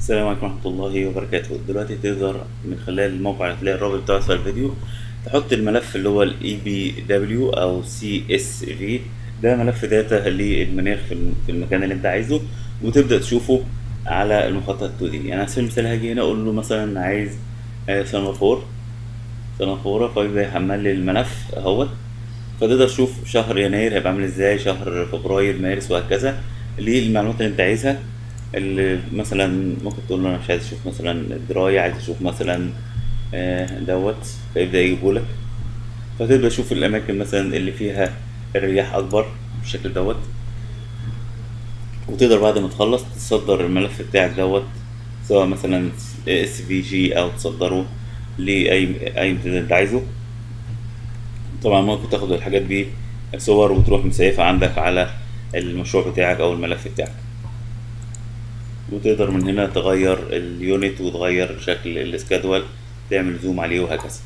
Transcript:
السلام عليكم ورحمة الله وبركاته دلوقتي تقدر من خلال الموقع اللي هتلاقي الرابط بتاعه في الفيديو تحط الملف اللي هو ال EBW أو CSV ده ملف داتا للمناخ في الم- في المكان اللي أنت عايزه وتبدأ تشوفه على المخطط 2D يعني على سبيل المثال هاجي هنا أقول له مثلا عايز آه، سنغافور سنغافورة فيبدأ يحمل لي الملف أهوت فتقدر تشوف شهر يناير هيبقى عامل ازاي شهر فبراير مارس وهكذا اللي المعلومات اللي انت عايزها اللي مثلا ممكن تقول له انا مش عايز اشوف مثلا الدراية عايز اشوف مثلا آه، دوت فيبدأ يجيبهولك فتبدأ تشوف الأماكن مثلا اللي فيها الرياح أكبر بالشكل دوت وتقدر بعد ما تخلص تصدر الملف بتاعك دوت سواء مثلا اس في جي أو تصدره لأي أي امتداد انت عايزه طبعا ممكن تاخد الحاجات دي صور وتروح مسيفها عندك على المشروع بتاعك او الملف بتاعك وتقدر من هنا تغير اليونت وتغير شكل السكادول تعمل زوم عليه وهكذا